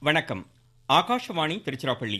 வணக்கம் ஆகாஷவாணி திருச்சிராப்பள்ளி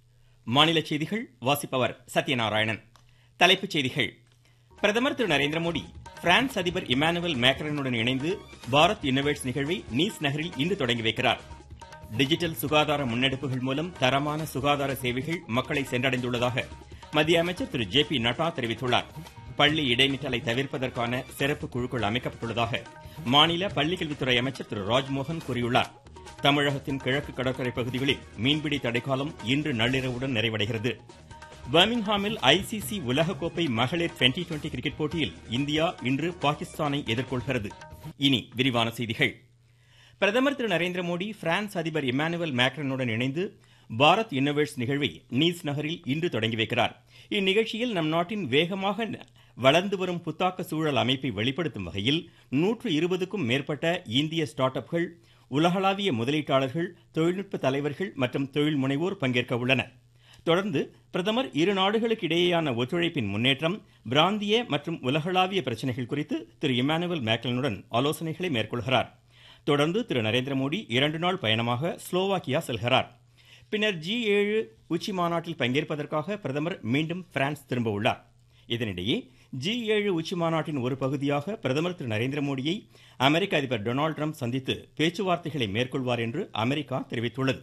மாநில செய்திகள் வாசிப்பவர் சத்யநாராயணன் தலைப்புச் செய்திகள் பிரதமர் திரு நரேந்திர மோடி பிரான்ஸ் அதிபர் இமானுவேல் மேக்ரனுடன் இணைந்து பாரத் இன்னோவேட்ஸ் நிகழ்வை நீஸ் நகரில் இன்று தொடங்கி வைக்கிறார் டிஜிட்டல் சுகாதார முன்னெடுப்புகள் மூலம் தரமான சுகாதார சேவைகள் மக்களை சென்றடைந்துள்ளதாக மத்திய அமைச்சர் திரு ஜே பி நட்டா தெரிவித்துள்ளார் பள்ளி இடைநிற்றலை தவிர்ப்பதற்கான சிறப்பு குழுக்கள் அமைக்கப்பட்டுள்ளதாக மாநில பள்ளிக்கல்வித்துறை அமைச்சர் திரு ராஜ்மோகன் கூறியுள்ளார் தமிழகத்தின் கிழக்கு கடற்கரை பகுதிகளில் மீன்பிடி தடைக்காலம் இன்று நள்ளிரவுடன் நிறைவடைகிறது பர்மிங்ஹாமில் ஐசிசி உலகக்கோப்பை மகளிர் டுவெண்டி டுவெண்டி கிரிக்கெட் போட்டியில் இந்தியா இன்று பாகிஸ்தானை எதிர்கொள்கிறது இனி விரிவான செய்திகள் பிரதமர் திரு நரேந்திர மோடி பிரான்ஸ் அதிபர் இமானுவேல் மேக்ரனுடன் இணைந்து பாரத் இன்னோவேட்ஸ் நிகழ்வை நீஸ் நகரில் இன்று தொடங்கி வைக்கிறார் இந்நிகழ்ச்சியில் நம் நாட்டின் வேகமாக வளர்ந்து வரும் புத்தாக்க சூழல் அமைப்பை வெளிப்படுத்தும் வகையில் நூற்று இருபதுக்கும் மேற்பட்ட இந்திய ஸ்டார்ட் அப்கள் உலகளாவிய முதலீட்டாளர்கள் தொழில்நுட்ப தலைவர்கள் மற்றும் தொழில் முனைவோர் பங்கேற்க உள்ளனர் தொடர்ந்து பிரதமர் இரு நாடுகளுக்கு இடையேயான ஒத்துழைப்பின் முன்னேற்றம் பிராந்திய மற்றும் உலகளாவிய பிரச்சனைகள் குறித்து திரு இமானுவேல் மேக்ரனுடன் ஆலோசனைகளை மேற்கொள்கிறார் தொடர்ந்து திரு நரேந்திர மோடி இரண்டு நாள் பயணமாக ஸ்லோவாக்கியா செல்கிறார் பின்னர் ஜி ஏழு உச்சி மாநாட்டில் பங்கேற்பதற்காக பிரதமர் மீண்டும் பிரான்ஸ் திரும்ப உள்ளார் இதனிடையே ஜி ஏழு உச்சி மாநாட்டின் ஒரு பகுதியாக பிரதமர் திரு நரேந்திர மோடியை அமெரிக்க அதிபர் டொனால்டு ட்ரம்ப் சந்தித்து பேச்சுவார்த்தைகளை மேற்கொள்வார் என்று அமெரிக்கா தெரிவித்துள்ளது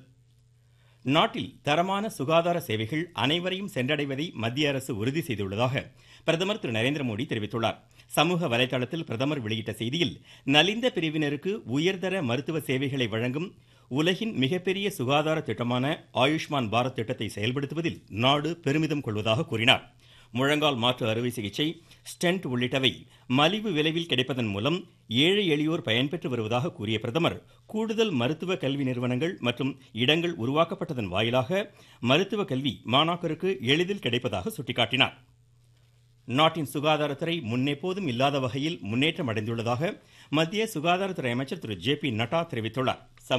நாட்டில் தரமான சுகாதார சேவைகள் அனைவரையும் சென்றடைவதை மத்திய அரசு உறுதி செய்துள்ளதாக பிரதமர் திரு நரேந்திர மோடி தெரிவித்துள்ளார் சமூக வலைதளத்தில் பிரதமர் வெளியிட்ட செய்தியில் நலிந்த பிரிவினருக்கு உயர்தர மருத்துவ சேவைகளை வழங்கும் உலகின் மிகப்பெரிய சுகாதார திட்டமான ஆயுஷ்மான் பாரத் திட்டத்தை செயல்படுத்துவதில் நாடு பெருமிதம் கொள்வதாக கூறினார் முழங்கால் மாற்று அறுவை சிகிச்சை ஸ்டென்ட் உள்ளிட்டவை மலிவு விலைவில் கிடைப்பதன் மூலம் ஏழை எளியோர் பயன்பெற்று வருவதாக கூறிய பிரதமர் கூடுதல் மருத்துவ கல்வி நிறுவனங்கள் மற்றும் இடங்கள் உருவாக்கப்பட்டதன் வாயிலாக மருத்துவ கல்வி மாணாக்கருக்கு எளிதில் கிடைப்பதாக சுட்டிக்காட்டினார் நாட்டின் சுகாதாரத்துறை முன்னெப்போதும் இல்லாத வகையில் முன்னேற்றம் அடைந்துள்ளதாக மத்திய சுகாதாரத்துறை அமைச்சர் திரு ஜே பி நட்டா தெரிவித்துள்ளார்